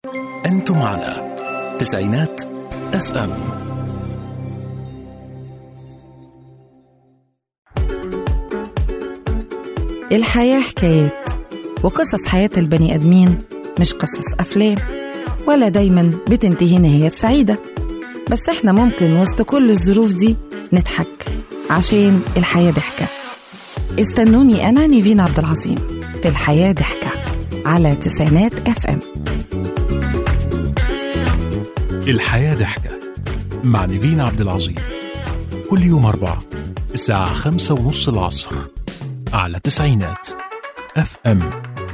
أنتم على تسعينات اف ام الحياة حكايات وقصص حياة البني آدمين مش قصص أفلام ولا دايما بتنتهي نهاية سعيدة بس احنا ممكن وسط كل الظروف دي نضحك عشان الحياة ضحكة استنوني أنا نيفين عبد العظيم في الحياة ضحكة على تسعينات اف ام الحياة ضحكة مع نيفين عبد العظيم كل يوم أربعة الساعة خمسة ونص العصر على تسعينات اف ام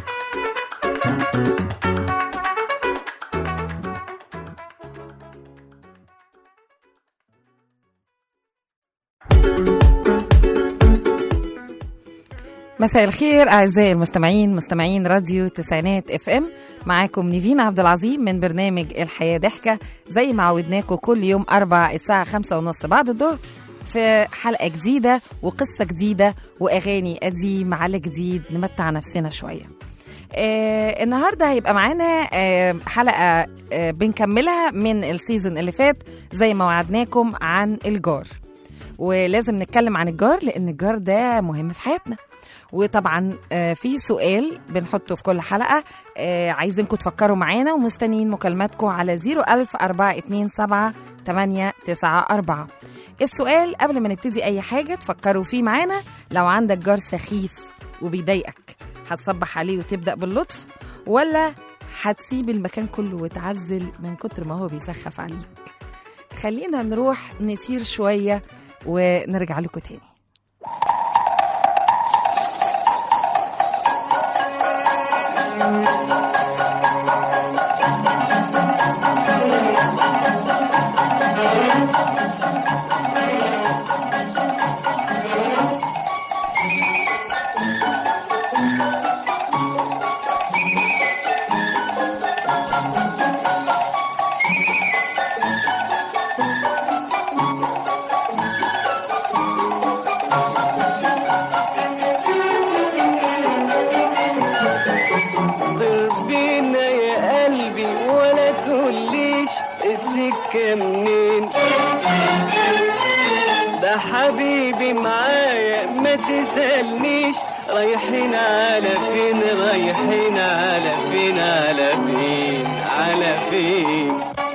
مساء الخير أعزائي المستمعين مستمعين راديو تسعينات اف ام معاكم نيفين عبد العظيم من برنامج الحياة ضحكة زي ما عودناكم كل يوم أربع الساعة خمسة ونص بعد الظهر في حلقة جديدة وقصة جديدة وأغاني قديم على جديد نمتع نفسنا شوية آه النهارده هيبقى معانا آه حلقه آه بنكملها من السيزون اللي فات زي ما وعدناكم عن الجار ولازم نتكلم عن الجار لان الجار ده مهم في حياتنا وطبعا آه، في سؤال بنحطه في كل حلقه آه، عايزينكم تفكروا معانا ومستنيين مكالماتكم على 01000 427 894 السؤال قبل ما نبتدي اي حاجه تفكروا فيه معانا لو عندك جار سخيف وبيضايقك هتصبح عليه وتبدا باللطف ولا هتسيب المكان كله وتعزل من كتر ما هو بيسخف عليك خلينا نروح نطير شويه ونرجع لكم تاني ضرب بينا يا قلبي ولا تقوليش السكة منين ده حبيبي معايا ما تسألنيش رايحين على فين رايحين على فين على فين على فين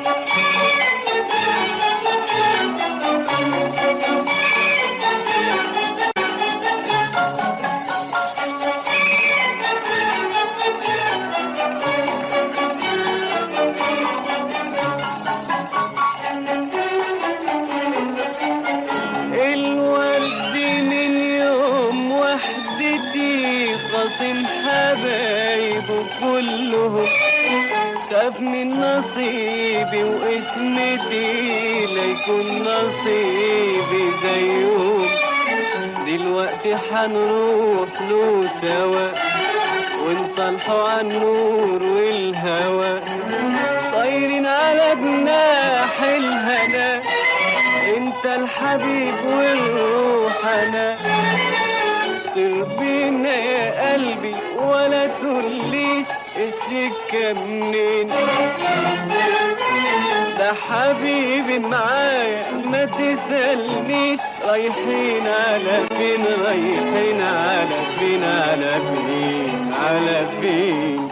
الورد من يوم وحدتي خاصم حبايبه كلهم خاف من نصيبي واسمتي ليكون نصيبي زيهم دلوقتي حنروح له سوا ونصالحوا عن النور والهوى طايرين على جناح الهنا انت الحبيب والروح انا سر بينا يا قلبي ولا تقوليش السكة منين ده حبيبي معايا ما تسألنيش رايحين على فين رايحين على فين على فين على فين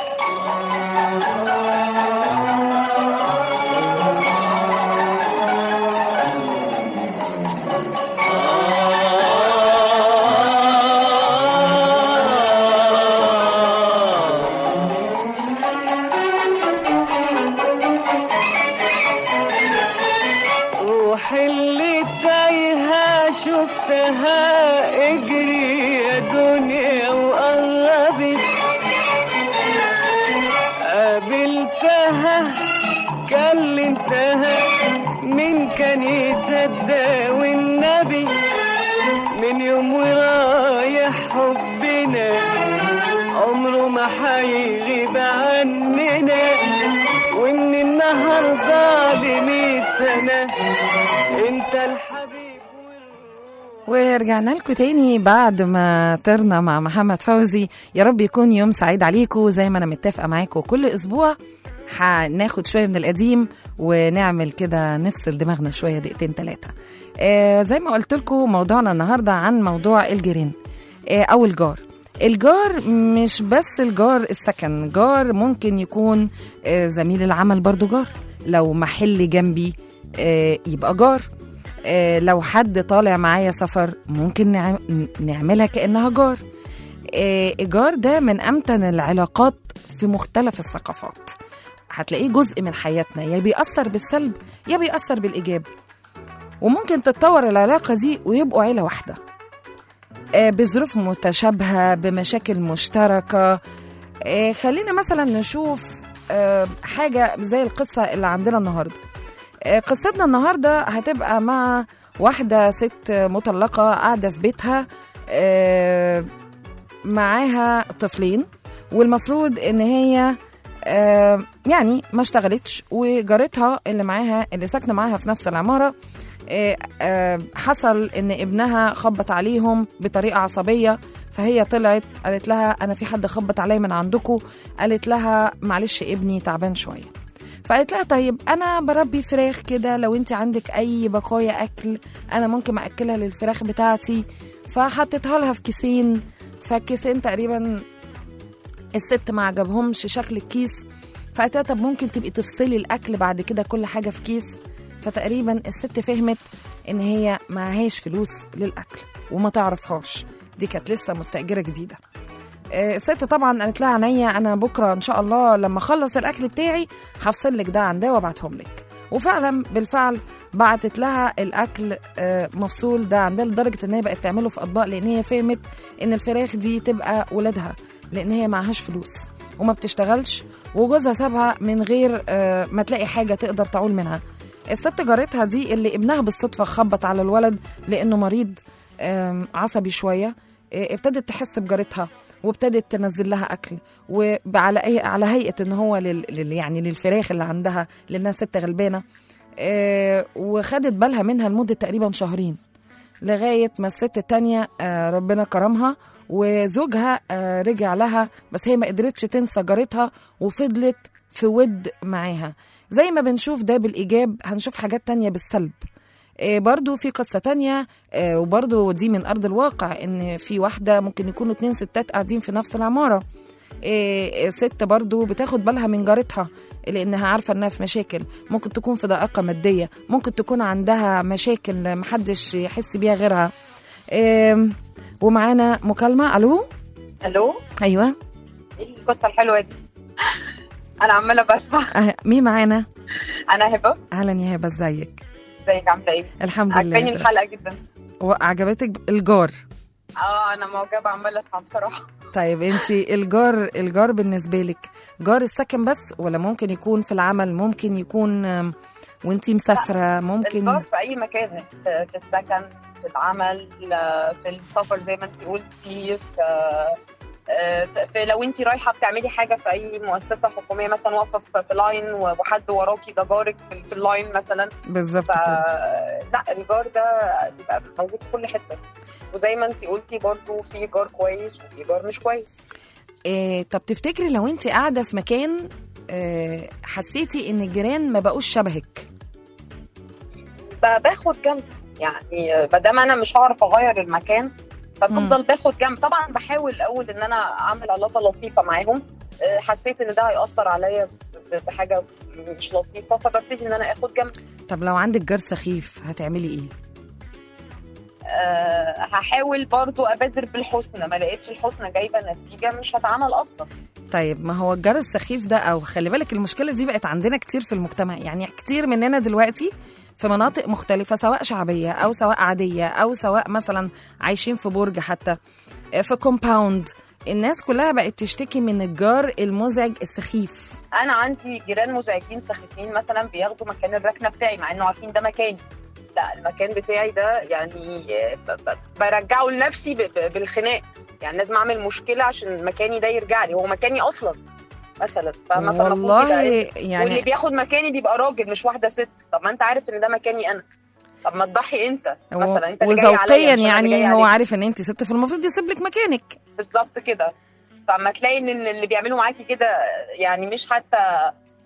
روح اللي تايهة شفتها اجري يا دنيا وقربت قابلتها كلمتها من كان يصدق والنبي من يوم ورايح حبنا عمره ما هيغيب عننا ومن النهارده لمية سنة انت الحبيب ورجعنا لكم تاني بعد ما طرنا مع محمد فوزي يا رب يكون يوم سعيد عليكم زي ما انا متفقه معاكم كل اسبوع هناخد شويه من القديم ونعمل كده نفصل دماغنا شويه دقيقتين ثلاثه آه زي ما قلت لكم موضوعنا النهارده عن موضوع الجيران آه او الجار الجار مش بس الجار السكن جار ممكن يكون آه زميل العمل برضو جار لو محل جنبي آه يبقى جار آه لو حد طالع معايا سفر ممكن نعم- نعملها كأنها جار آه، الجار ده من أمتن العلاقات في مختلف الثقافات هتلاقيه جزء من حياتنا يا بيأثر بالسلب يا بيأثر بالإيجاب وممكن تتطور العلاقة دي ويبقوا عيلة واحدة آه، بظروف متشابهة بمشاكل مشتركة آه، خلينا مثلا نشوف آه، حاجة زي القصة اللي عندنا النهاردة آه، قصتنا النهاردة هتبقى مع واحدة ست مطلقة قاعدة في بيتها آه، معاها طفلين والمفروض ان هي آه، يعني ما اشتغلتش وجارتها اللي معاها اللي ساكنه معاها في نفس العماره آه، آه، حصل ان ابنها خبط عليهم بطريقه عصبيه فهي طلعت قالت لها انا في حد خبط عليا من عندكم قالت لها معلش ابني تعبان شويه فقالت لها طيب انا بربي فراخ كده لو انت عندك اي بقايا اكل انا ممكن اكلها للفراخ بتاعتي فحطيتها لها في كيسين فالكيسين تقريبا الست ما عجبهمش شكل الكيس فقالت لها طب ممكن تبقي تفصلي الاكل بعد كده كل حاجه في كيس فتقريبا الست فهمت ان هي معهاش فلوس للاكل وما تعرفهاش دي كانت لسه مستاجره جديده آه، الست طبعا قالت لها عينيا انا بكره ان شاء الله لما اخلص الاكل بتاعي هفصل لك ده عن ده وابعتهم لك وفعلا بالفعل بعتت لها الاكل آه، مفصول ده عن ده لدرجه ان هي بقت تعمله في اطباق لان هي فهمت ان الفراخ دي تبقى ولادها لان هي معهاش فلوس وما بتشتغلش وجوزها سابها من غير آه، ما تلاقي حاجه تقدر تعول منها الست جارتها دي اللي ابنها بالصدفه خبط على الولد لانه مريض آم، عصبي شويه آه، ابتدت تحس بجارتها وابتدت تنزل لها اكل وعلى اي على هيئه ان هو لل لل- يعني للفراخ اللي عندها لانها ست غلبانه آه، وخدت بالها منها لمده تقريبا شهرين لغايه ما الست التانية آه، ربنا كرمها وزوجها آه، رجع لها بس هي ما قدرتش تنسى جارتها وفضلت في ود معاها زي ما بنشوف ده بالإيجاب هنشوف حاجات تانية بالسلب آه، برضو في قصة تانية آه، وبرضو دي من أرض الواقع إن في واحدة ممكن يكونوا اتنين ستات قاعدين في نفس العمارة آه، ست برضو بتاخد بالها من جارتها لأنها عارفة إنها في مشاكل ممكن تكون في ضائقة مادية ممكن تكون عندها مشاكل محدش يحس بيها غيرها آم، ومعانا مكالمة ألو الو أيوة ايه القصه الحلوه دي انا عماله بسمع أه، مين معانا انا هبه أهلا يا هبة ازيك ازيك عامله ايه الحمد عجباني لله الحلقه جدا وعجبتك الجار اه انا معجبه عماله اسمع بصراحه طيب انت الجار الجار بالنسبه لك جار السكن بس ولا ممكن يكون في العمل ممكن يكون آم، وانت مسافره ممكن الجار في اي مكان في, في السكن في العمل آه، في السفر زي ما انت قلتي في آه، في لو انت رايحه بتعملي حاجه في اي مؤسسه حكوميه مثلا واقفه في في لاين وحد وراكي ده جارك في, في اللاين مثلا بالظبط ف كده لا الجار ده بيبقى موجود في كل حته وزي ما انت قلتي برضو في جار كويس وفي جار مش كويس إيه طب تفتكري لو انت قاعده في مكان إيه حسيتي ان الجيران ما بقوش شبهك ب- باخد جنب يعني ما دام انا مش هعرف اغير المكان فبفضل باخد جنب طبعا بحاول الاول ان انا اعمل علاقه لطيفه معاهم أه، حسيت ان ده هياثر عليا ب- بحاجه مش لطيفه فببتدي ان انا اخد جنب طب لو عندك جار سخيف هتعملي ايه أه، هحاول برضو ابادر بالحسنى ما لقيتش الحسنى جايبه نتيجه مش هتعمل اصلا طيب ما هو الجار السخيف ده او خلي بالك المشكله دي بقت عندنا كتير في المجتمع يعني كتير مننا دلوقتي في مناطق مختلفه سواء شعبيه او سواء عاديه او سواء مثلا عايشين في برج حتى في كومباوند الناس كلها بقت تشتكي من الجار المزعج السخيف انا عندي جيران مزعجين سخيفين مثلا بياخدوا مكان الركنه بتاعي مع انه عارفين ده مكاني لا المكان بتاعي ده يعني ب- ب- برجعه لنفسي ب- ب- بالخناق يعني لازم اعمل مشكله عشان مكاني ده يرجع لي هو مكاني اصلا مثلا فاهمه فالمفروض والله يبقى إيه؟ واللي يعني بياخد مكاني بيبقى راجل مش واحده ست طب ما انت عارف ان ده مكاني انا طب ما تضحي انت هو- مثلا انت اللي جاي عليا وذوقيا مش أنا اللي جاي يعني هو عليك. عارف ان انت ست فالمفروض يسيب لك مكانك بالظبط كده فاما تلاقي ان اللي بيعملوا معاكي كده يعني مش حتى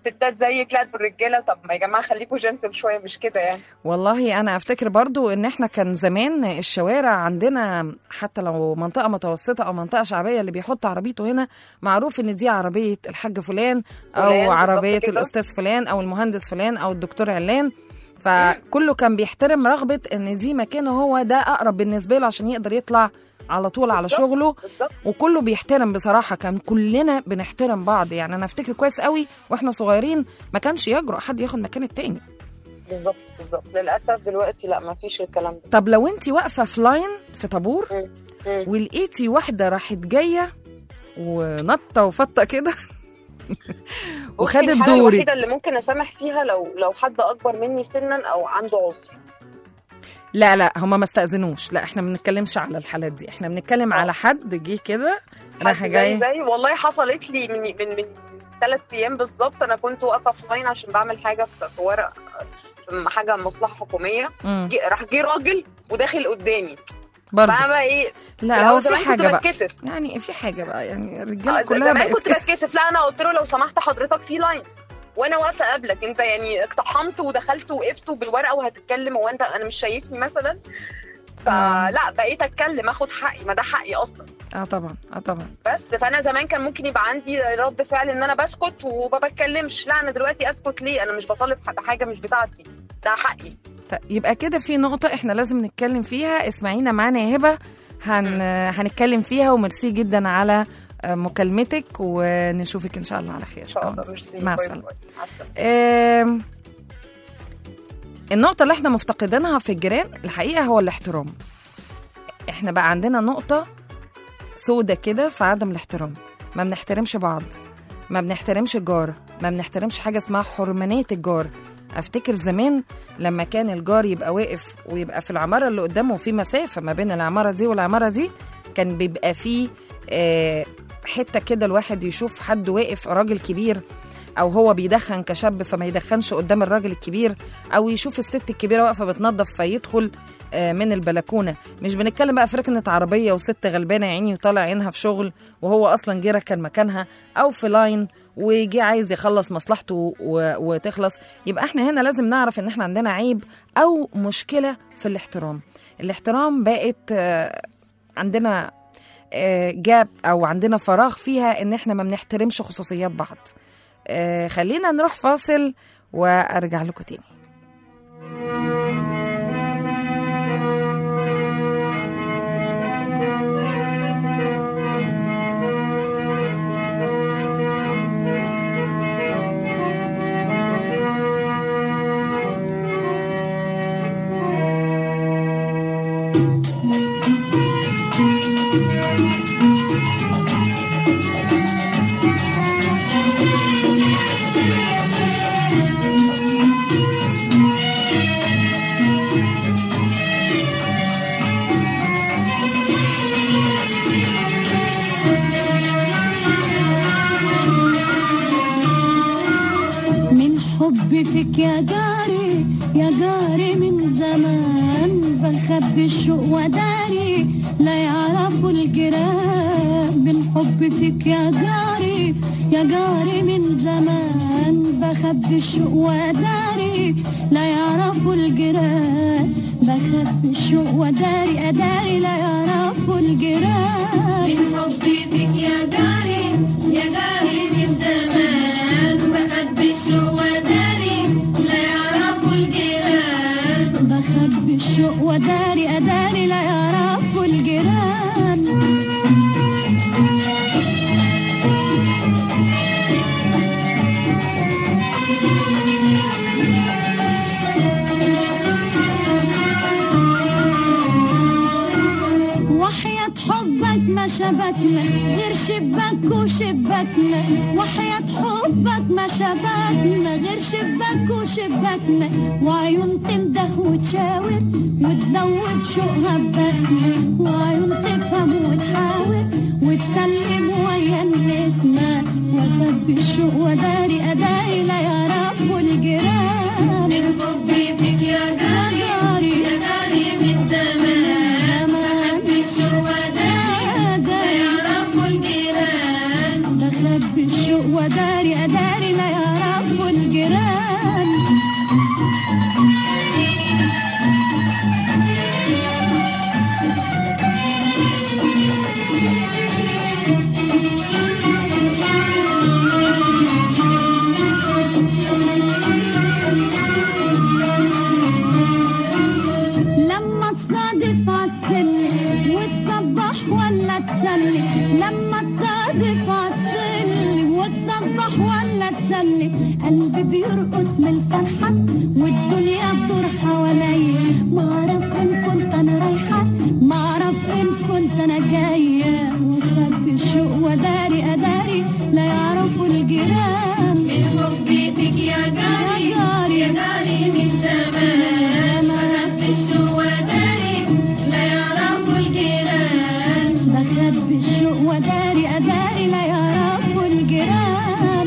ستات زيك لا دول رجاله طب ما يا جماعه خليكوا جنتل شويه مش كده يعني والله انا افتكر برضو ان احنا كان زمان الشوارع عندنا حتى لو منطقه متوسطه او منطقه شعبيه اللي بيحط عربيته هنا معروف ان دي عربيه الحاج فلان او فلان، بالظبط عربيه كده. الاستاذ فلان او المهندس فلان او الدكتور علان فكله كان بيحترم رغبه ان دي مكانه هو ده اقرب بالنسبه له عشان يقدر يطلع على طول على بالظبط. شغله بالظبط وكله بيحترم بصراحة كان كلنا بنحترم بعض يعني أنا أفتكر كويس قوي وإحنا صغيرين ما كانش يجرؤ حد ياخد مكان التاني بالظبط بالظبط للاسف دلوقتي لا ما فيش الكلام ده طب لو أنت واقفة في لاين في طابور مم. ولقيتي واحدة راحت جاية ونطة وفطة كده بصي، وخدت الحالة دورك الوحيده اللي ممكن اسامح فيها لو لو حد اكبر مني سنا او عنده عذر لا لا هما ما استأذنوش لا احنا ما بنتكلمش على الحالات دي احنا بنتكلم آه. على حد جه كده راح حد زي جاي زي والله حصلت لي من من من ثلاث ايام بالظبط انا كنت واقفه في لاين عشان بعمل حاجه في في ورق في حاجه مصلحه حكوميه مم. جه- راح جه راجل وداخل قدامي برضه فانا بقى ايه لا هو في زمان كنت حاجة بقى بتكسف يعني في حاجة بقى يعني آه، الرجالة كلها زمان بقت كنت بتكسف لا انا قلت له لو سمحت حضرتك في لاين وانا واقفه قبلك انت يعني اقتحمت ودخلت وقفت بالورقه وهتتكلم هو انت انا مش شايفني مثلا آه. فلا بقيت اتكلم اخد حقي ما ده حقي اصلا اه طبعا اه طبعا بس فانا زمان كان ممكن يبقى عندي رد فعل ان انا بسكت وما بتكلمش لا انا دلوقتي اسكت ليه انا مش بطالب بحاجه مش بتاعتي ده حقي طيب يبقى كده في نقطة احنا لازم نتكلم فيها اسمعينا معانا يا هبة هن... هنتكلم فيها وميرسي جدا على آه، مكالمتك ونشوفك ان شاء الله على خير ان شاء الله آه. ميرسي مع باي السلامة باي. مع السلامة. آم، النقطة اللي احنا مفتقدينها في الجيران الحقيقة هو الاحترام احنا بقى عندنا نقطة سودة كده في عدم الاحترام ما بنحترمش بعض ما بنحترمش الجار ما بنحترمش حاجة اسمها حرمانية الجار افتكر زمان لما كان الجار يبقى واقف ويبقى في العمارة اللي قدامه في مسافة ما بين العمارة دي والعمارة دي كان بيبقى فيه آه، حتة كده الواحد يشوف حد واقف راجل كبير او هو بيدخن كشاب فما يدخنش قدام الراجل الكبير او يشوف الست الكبيره واقفه بتنظف فيدخل آه، من البلكونه مش بنتكلم بقى في ركنه عربيه وست غلبانه يا عيني وطالع عينها في شغل وهو اصلا جه ركن مكانها او في لاين وجي عايز يخلص مصلحته و- وتخلص يبقى احنا هنا لازم نعرف ان احنا عندنا عيب او مشكله في الاحترام الاحترام بقت آه، عندنا آه، جاب او عندنا فراغ فيها ان احنا ما بنحترمش خصوصيات بعض آه، خلينا نروح فاصل وارجع لكم تاني من حبي فيك يا جاري يا جاري من زمان بخبي الشوق وداري لا يعرفوا الجيران من حبي فيك يا جاري يا جاري من زمان بخبي الشوق وداري لا يعرفوا الجيران بخبي الشوق وداري أداري لا يعرفوا الجيران من حبي فيك يا جاري يا جاري من زمان بخبي الشوق وداري لا يعرفوا الجيران بخبي الشوق وداري أداري لا يعرفوا الجيران وحياة حبك ما شبكنا غير شباك وشباكنا وحياة حبك ما شبكنا غير شباك وشباكنا وعيون تنده وتشاور وتدوب شوقها ببكنا وعيون تفهم وتحاور وتكلم ويا النسمة وخبي الشوق وداري أداري لا يعرفوا الجيران من حبي فيك يا جاري يا جاري من زمان بخبي الشوق وداري لا يعرفوا الجيران بخبي الشوق وداري أداري لا يعرفوا يعرفوا الجيران لما تصادف عالسلم وتصبح ولا تسلي لما تصادف عالسلم وتصبح ولا تسلي قلبي بيرقص من الفرحة والدنيا بتدور حواليا ما اعرف ان كنت انا رايحة ما اعرف ان كنت انا جاية وخدت الشوق وداري اداري لا يعرفوا الجيران من حبيتك يا جاري يا جاري من زمان خدت الشوق وداري لا يعرفوا الجيران بخبي الشوق وداري اداري لا يعرفوا الجيران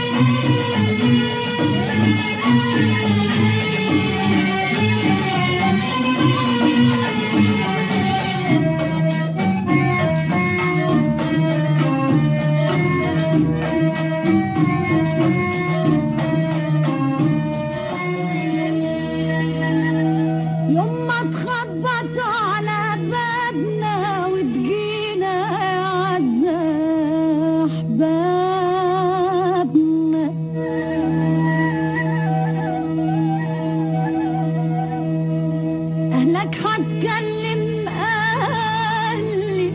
يوم ما تخبط على بابنا وتجينا يا عزة أحبابنا أهلك هتكلم أهلي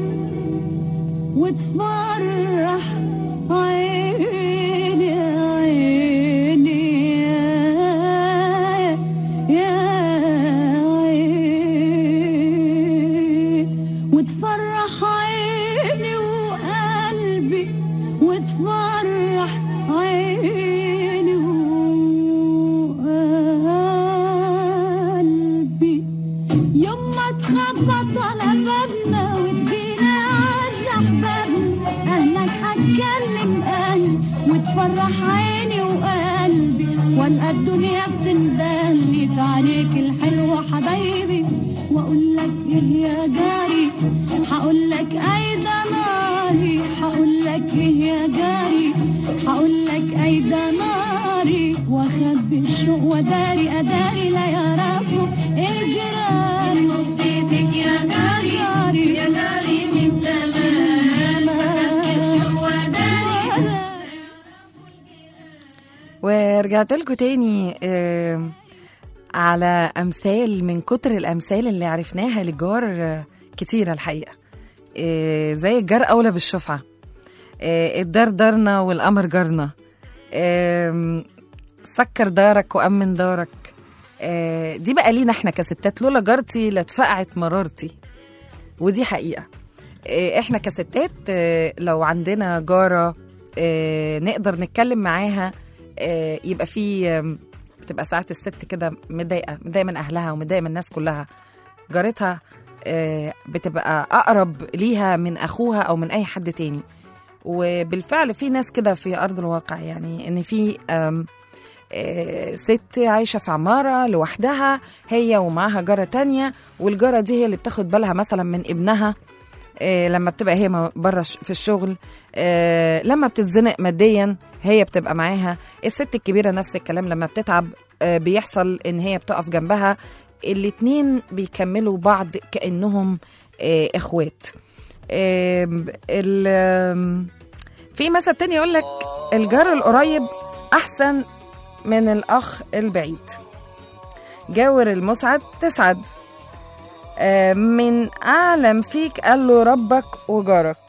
وتفرح عيني عيني يا يا عيني وتفرح عيني وقلبي وتفرح عيني وقلبي يوم ما تخبط على بابنا وتجينا عز احبابنا اهلك هتكلم اهلي وتفرح عيني وقلبي والقى الدنيا بتندهلي في عينيك الحلوه حبايبي واقول لك ايه يا جاري هقول لك ايدا ناري هقول لك ايه يا جاري هقول لك ايدا ناري واخبي الشوق وداري اداري لا يعرفوا الجيران حبيبك يا جاري يا جاري من زمان واخبي الشوق وداري ورجعت لكم تاني آه، على امثال من كتر الامثال اللي عرفناها للجار آه، كتيره الحقيقه آه، زي الجار اولى بالشفعه آه، الدار دارنا والقمر جارنا آم، سكر دارك وامن دارك آه، دي بقى لينا احنا كستات لولا جارتي لاتفقعت مرارتي ودي حقيقه آه، احنا كستات آه، لو عندنا جاره آه، نقدر نتكلم معاها آه، يبقى في آم، بتبقى ساعات الست كده متضايقه متضايقه من اهلها ومتضايقه من الناس كلها جارتها آه، بتبقى اقرب ليها من اخوها او من اي حد تاني وبالفعل في ناس كده في ارض الواقع يعني ان في آم، آه، ست عايشة في عمارة لوحدها هي ومعاها جارة تانية والجارة دي هي اللي بتاخد بالها مثلا من ابنها آه، لما بتبقى هي م- بره ش- في الشغل آه، لما بتتزنق ماديا هي بتبقى معاها الست الكبيرة نفس الكلام لما بتتعب آه، بيحصل ان هي بتقف جنبها الاتنين بيكملوا بعض كأنهم آه، اخوات آم، ال- آم، في مثل تاني يقول لك الجار القريب احسن من الاخ البعيد جاور المسعد تسعد آه، من اعلم فيك قال له ربك وجارك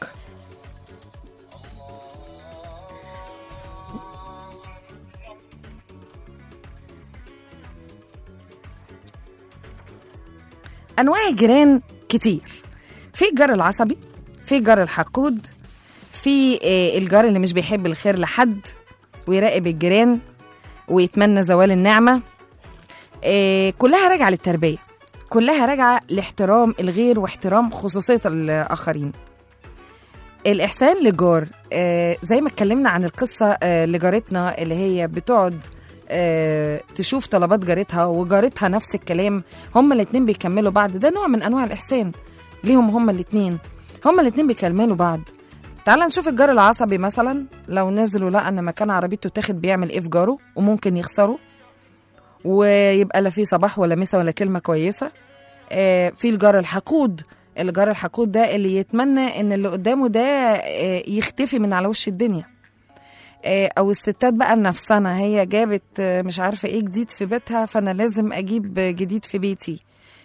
انواع الجيران كتير في الجار العصبي في الجار الحقود في آه، الجار اللي مش بيحب الخير لحد ويراقب الجيران ويتمنى زوال النعمه آه، كلها راجعه للتربيه كلها راجعه لاحترام الغير واحترام خصوصيه الاخرين الاحسان للجار آه، زي ما اتكلمنا عن القصه آه، لجارتنا اللي هي بتقعد آه، تشوف طلبات جارتها وجارتها نفس الكلام هما الاتنين بيكملوا بعض ده نوع من انواع الاحسان ليهم هما الاتنين هما الاتنين بيكملوا بعض تعال نشوف الجار العصبي مثلا لو نزل ولقى ان مكان عربيته تاخد بيعمل ايه في جاره وممكن يخسره ويبقى لا فيه صباح ولا مسا ولا كلمه كويسه آه، في الجار الحقود الجار الحقود ده اللي يتمنى ان اللي قدامه ده آه، يختفي من على وش الدنيا آه، او الستات بقى النفسنة هي جابت آه، مش عارفه ايه جديد في بيتها فانا لازم اجيب جديد في بيتي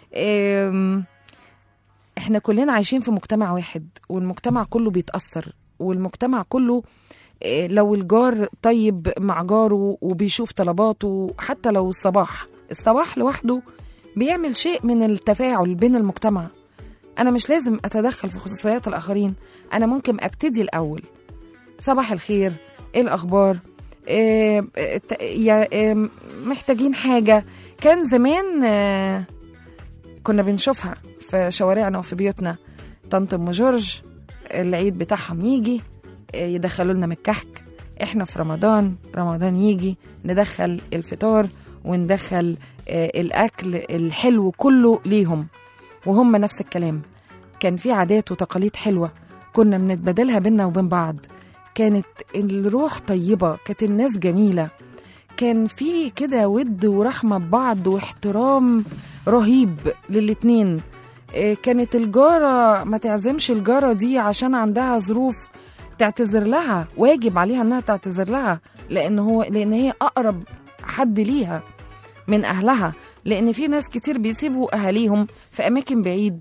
آم، احنا كلنا عايشين في مجتمع واحد والمجتمع كله بيتأثر والمجتمع كله آه، لو الجار طيب مع جاره وبيشوف طلباته حتى لو الصباح الصباح لوحده بيعمل شيء من التفاعل بين المجتمع أنا مش لازم أتدخل في خصوصيات الآخرين أنا ممكن أبتدي الأول صباح الخير إيه الأخبار إيه ت- يا إيه محتاجين حاجة كان زمان آه، كنا بنشوفها في شوارعنا وفي بيوتنا طنط ام جورج العيد بتاعهم يجي آه، يدخلوا لنا من الكحك احنا في رمضان رمضان يجي ندخل الفطار وندخل آه، الاكل الحلو كله ليهم وهم نفس الكلام كان في عادات وتقاليد حلوه كنا بنتبادلها بينا وبين بعض كانت الروح طيبه كانت الناس جميله كان في كده ود ورحمه ببعض واحترام رهيب للاتنين إيه، كانت الجارة ما تعزمش الجارة دي عشان عندها ظروف تعتذر لها واجب عليها انها تعتذر لها لان هو لان هي اقرب حد ليها من اهلها لان في ناس كتير بيسيبوا اهاليهم في اماكن بعيد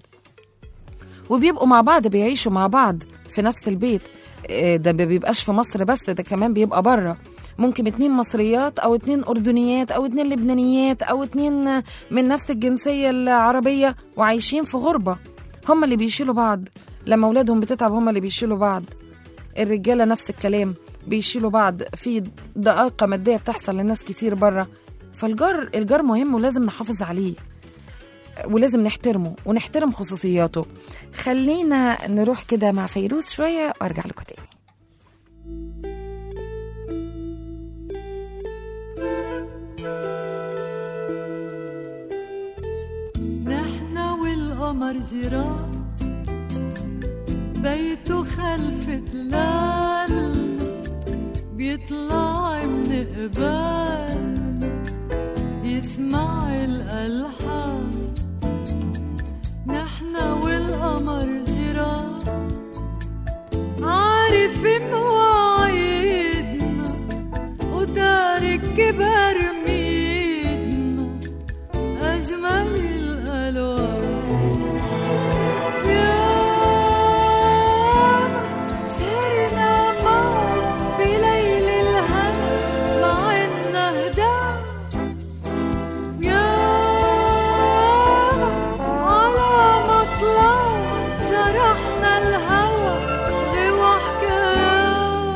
وبيبقوا مع بعض بيعيشوا مع بعض في نفس البيت إيه، ده ما بيبقاش في مصر بس ده كمان بيبقى بره ممكن اتنين مصريات او اتنين اردنيات او اتنين لبنانيات او اتنين من نفس الجنسية العربية وعايشين في غربة هم اللي بيشيلوا بعض لما اولادهم بتتعب هم اللي بيشيلوا بعض الرجالة نفس الكلام بيشيلوا بعض في دقائق مادية بتحصل لناس كتير بره فالجار الجار مهم ولازم نحافظ عليه ولازم نحترمه ونحترم خصوصياته خلينا نروح كده مع فيروز شوية وارجع لكم تاني نحنا والقمر جيران بيته خلف تلال بيطلع من قبال يسمع الألحان نحنا والقمر جيران عارف مواعيدنا وتارك برميدنا أجمل الألوان ياما سهرنا معه بليل الهنا مع إنه هداه ياما على مطلع جرحنا الهوى غوى حكايات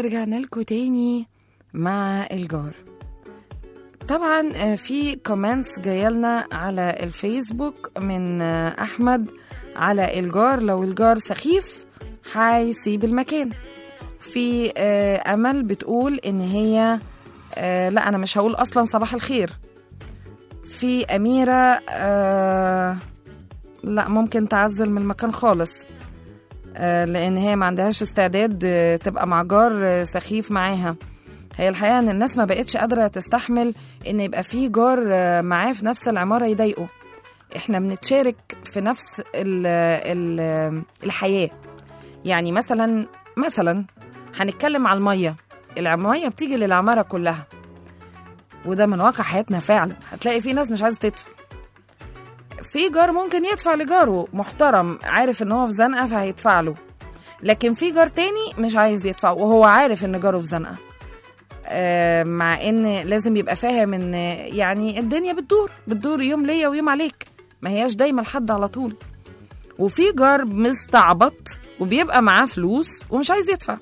ورجعنا لكم تاني مع الجار طبعا آه، في كومنتس جايلنا على الفيسبوك من آه، احمد على الجار لو الجار سخيف هيسيب المكان في آه، امل بتقول ان هي آه، لا انا مش هقول اصلا صباح الخير في اميره آه، لا ممكن تعزل من المكان خالص آه، لان هي ما عندهاش استعداد آه، تبقى مع جار آه، سخيف معاها هي الحقيقه ان الناس ما بقتش قادره تستحمل ان يبقى في جار آه، معاه في نفس العماره يضايقه احنا بنتشارك في نفس ال ال الحياه يعني مثلا مثلا هنتكلم على الميه الميه بتيجي للعماره كلها وده من واقع حياتنا فعلا هتلاقي في ناس مش عايزه تدفع في جار ممكن يدفع لجاره محترم عارف ان هو في زنقه فهيدفع له لكن في جار تاني مش عايز يدفع وهو عارف ان جاره في زنقه آه، مع ان لازم يبقى فاهم ان يعني الدنيا بتدور بتدور يوم ليا ويوم عليك ما هياش دايما لحد على طول وفي جار مستعبط وبيبقى معاه فلوس ومش عايز يدفع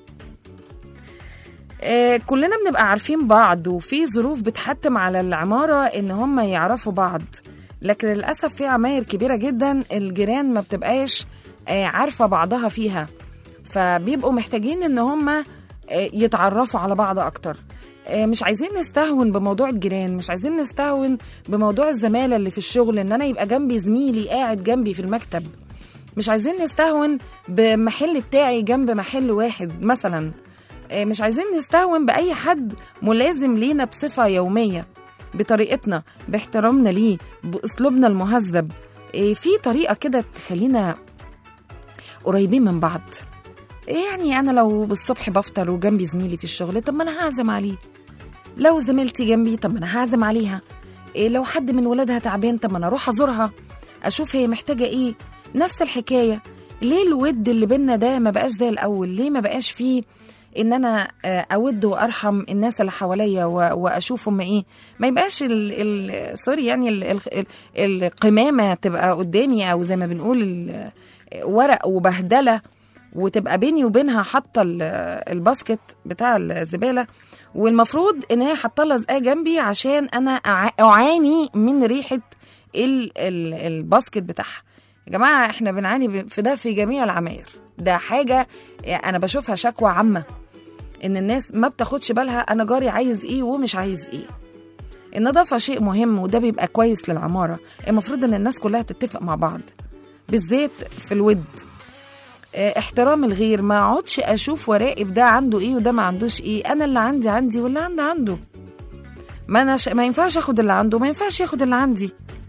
آه، كلنا بنبقى عارفين بعض وفي ظروف بتحتم على العمارة إن هم يعرفوا بعض لكن للأسف في عماير كبيرة جدا الجيران ما بتبقاش آه، عارفة بعضها فيها فبيبقوا محتاجين إن هم آه، يتعرفوا على بعض أكتر آه، مش عايزين نستهون بموضوع الجيران مش عايزين نستهون بموضوع الزمالة اللي في الشغل إن أنا يبقى جنبي زميلي قاعد جنبي في المكتب مش عايزين نستهون بمحل بتاعي جنب محل واحد مثلا آه، مش عايزين نستهون بأي حد ملازم لينا بصفة يومية بطريقتنا باحترامنا ليه بأسلوبنا المهذب آه، في طريقة كده تخلينا قريبين من بعض يعني أنا لو بالصبح بفطر وجنبي زميلي في الشغل طب ما أنا هعزم عليه لو زميلتي جنبي طب ما أنا هعزم عليها إيه لو حد من ولادها تعبان طب ما أنا أروح أزورها أشوف هي محتاجة إيه نفس الحكاية ليه الود اللي بينا ده ما بقاش زي الأول ليه ما بقاش فيه ان انا آه، اود وارحم الناس اللي حواليا و- واشوف هم ايه ما يبقاش ال ال سوري يعني ال ال القمامه تبقى قدامي او زي ما بنقول ال- ورق وبهدله وتبقى بيني وبينها حاطه ال- الباسكت بتاع الزباله والمفروض ان هي حاطه لزقه جنبي عشان انا أع- اعاني من ريحه ال ال الباسكت بتاعها يا جماعه احنا بنعاني ب- في ده في جميع العماير ده حاجه انا بشوفها شكوى عامه ان الناس ما بتاخدش بالها انا جاري عايز ايه ومش عايز ايه النظافه شيء مهم وده بيبقى كويس للعماره المفروض ان الناس كلها تتفق مع بعض بالذات في الود آه، احترام الغير ما اقعدش اشوف وراقب ده عنده ايه وده ما عندوش ايه انا اللي عندي عندي واللي عندي عنده ما انا ش... ما ينفعش اخد اللي عنده ما ينفعش ياخد اللي عندي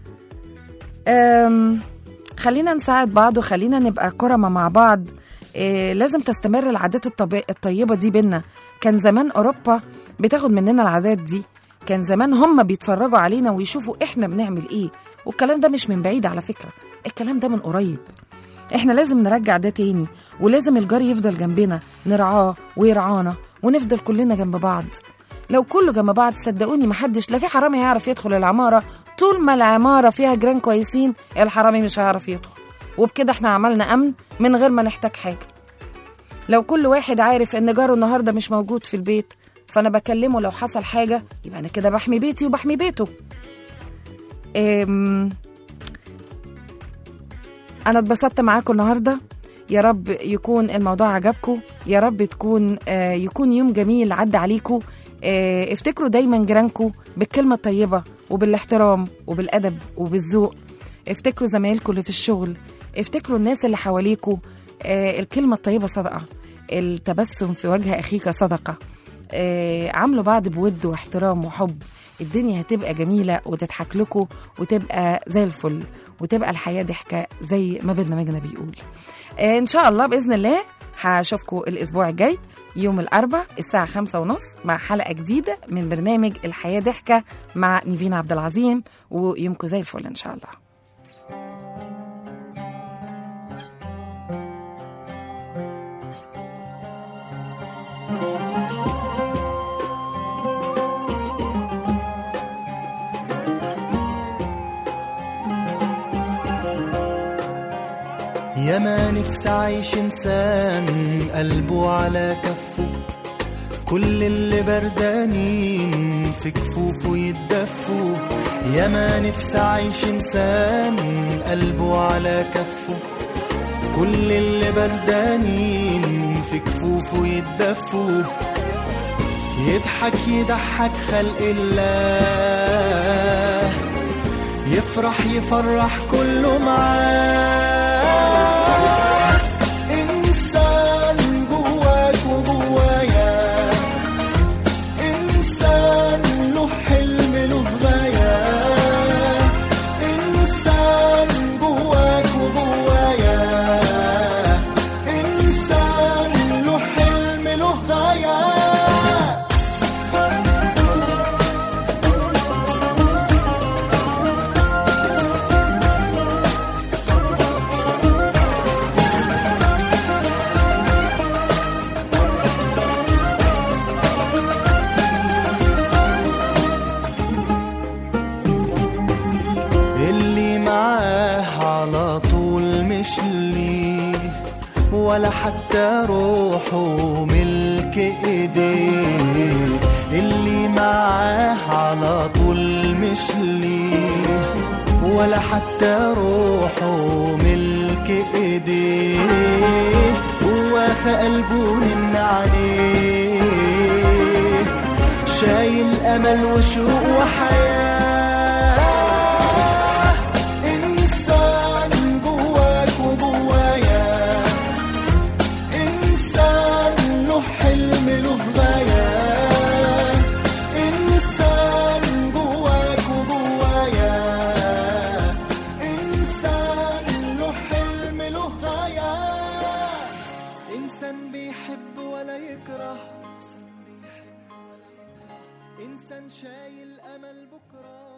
أم... خلينا نساعد بعض وخلينا نبقى كرمة مع بعض إيه لازم تستمر العادات الطبي... الطيبة دي بينا كان زمان أوروبا بتاخد مننا العادات دي كان زمان هم بيتفرجوا علينا ويشوفوا إحنا بنعمل إيه والكلام ده مش من بعيد على فكرة الكلام ده من قريب إحنا لازم نرجع ده تاني ولازم الجار يفضل جنبنا نرعاه ويرعانا ونفضل كلنا جنب بعض لو كله جنب بعض صدقوني محدش لا في حرامي هيعرف يدخل العمارة طول ما العمارة فيها جيران كويسين الحرامي مش هيعرف يدخل وبكده احنا عملنا أمن من غير ما نحتاج حاجة لو كل واحد عارف ان جاره النهارده مش موجود في البيت فانا بكلمه لو حصل حاجه يبقى انا كده بحمي بيتي وبحمي بيته أم... انا اتبسطت معاكم النهارده يا رب يكون الموضوع عجبكم يا رب تكون آه يكون يوم جميل عدى عليكم آه افتكروا دايما جيرانكم بالكلمه الطيبه وبالاحترام وبالادب وبالذوق افتكروا زمايلكم اللي في الشغل افتكروا الناس اللي حواليكوا آه الكلمة الطيبة صدقة التبسم في وجه أخيك صدقة آه عاملوا بعض بود واحترام وحب الدنيا هتبقى جميلة وتضحك لكم وتبقى زي الفل وتبقى الحياة ضحكة زي ما برنامجنا بيقول آه إن شاء الله بإذن الله هشوفكم الأسبوع الجاي يوم الأربع الساعة خمسة ونص مع حلقة جديدة من برنامج الحياة ضحكة مع نيفين عبد العظيم ويومكم زي الفل إن شاء الله يا ما نفسي أعيش إنسان قلبه على كفه كل اللي بردانين في كفوفه يتدفوا يا ما نفسي اعيش انسان قلبه على كفه كل اللي بردانين في كفوفه يتدفوا يضحك يضحك خلق الله يفرح يفرح كله معاه إنسان جواك وجوايا إنسان له حلم له غاية إنسان جواك وجوايا إنسان له حلم له غاية اللي معاه على طول مش ليه ولا حتى روحه ملك ايديه اللي معاه على طول مش ليه ولا حتى روحه ملك ايديه هو في قلبه من عليه شايل امل وشوق وحياه انسان جواك وجوايا انسان له حلم له غايه انسان جواك وجوايا انسان له حلم له غايه انسان بيحب ولا يكره انسان شايل امل بكره